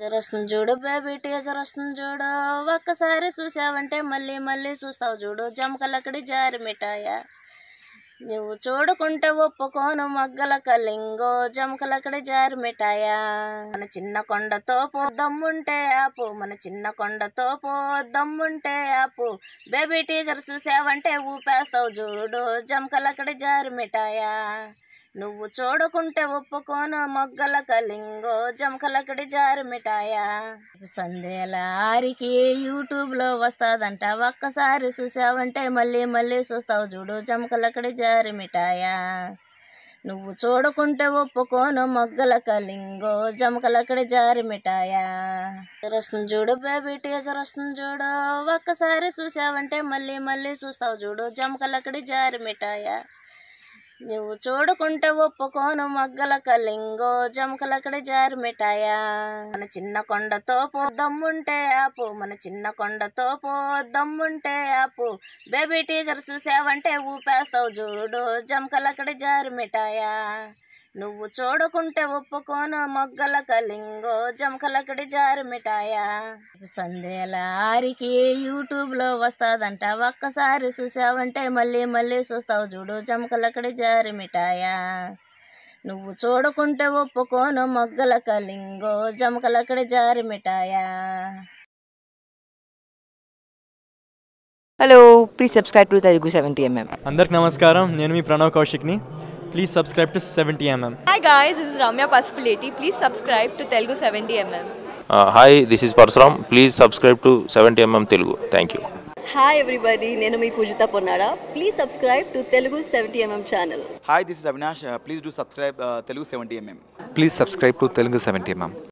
Teaser వస్తుంది చూడు baby teaser వస్తుంది చూడు ఒక్కసారి చూసావంటే మళ్ళీ మళ్ళీ చూస్తావు చూడు జమకలక్కడి జారి మిఠాయ నువ్వు చూడుకుంటే ఒప్పుకోను మగ్గల కలింగో జమకలక్కడి జారి మిఠాయ మన చిన్న కొండతో పో దమ్ముంటే ఆపు మన చిన్న కొండతో పో దమ్ముంటే ఆపు బేబీ టీచర్ చూసావంటే ఊపేస్తావు చూడు జమకలక్కడి జారి మిఠాయ నువ్వు చూడకుంటే ఒప్పుకోను మొగ్గల కలింగో జమకలకడి జారు మిఠాయా సందేల ఆరికి యూట్యూబ్ లో వస్తాదంట ఒక్కసారి చూసావంటే మళ్ళీ మళ్ళీ చూస్తావు చూడు జమకలకడి జారు మిఠాయా నువ్వు చూడకుంటే ఒప్పుకోను మొగ్గల కలింగో జమకలకడి జారి మిఠాయా టీజర్ వస్తుంది చూడు బేబీ టీజర్ వస్తుంది చూడు ఒక్కసారి చూసావంటే మళ్ళీ మళ్ళీ చూస్తావు చూడు జమకలకడి జారి మిఠాయా నువ్వు చూడుకుంటే ఒప్పుకోను మగ్గల కలింగో జమకలకడి జారి మిఠాయా మన చిన్న కొండతో పో దమ్ముంటే ఆపు మన చిన్న కొండతో పో దమ్ముంటే ఆపు బేబీ టీచర్ చూసావంటే ఊపేస్తావు చూడు జమకలకడి జారి మిఠాయా నువ్వు చూడకుంటే ఒప్పుకోను మొగ్గల కలింగో జమకలకడి జారి మిఠాయా సందేల ఆరికి యూట్యూబ్ లో వస్తాదంట ఒక్కసారి చూసావంటే మళ్ళీ మళ్ళీ చూస్తావు చూడు జమకలకడి జారి మిఠాయా నువ్వు చూడకుంటే ఒప్పుకోను మొగ్గల కలింగో జమకలకడి జారి మిఠాయా hello please subscribe to Telugu seventy MM అందరికి నమస్కారం నేను మీ ప్రణవ్ కౌశిక్ని please subscribe to seventy MM Hi guys, this is Ramya Pasupuleti. Please subscribe to Telugu 70mm. Hi this is Parasuram please subscribe to seventy MM Telugu thank you hi everybody నేను మీ Poojitha Ponnada please subscribe to Telugu seventy MM channel Hi, this is Avinash. Uh, please do subscribe uh, Telugu 70mm. Please subscribe to Telugu 70 mm.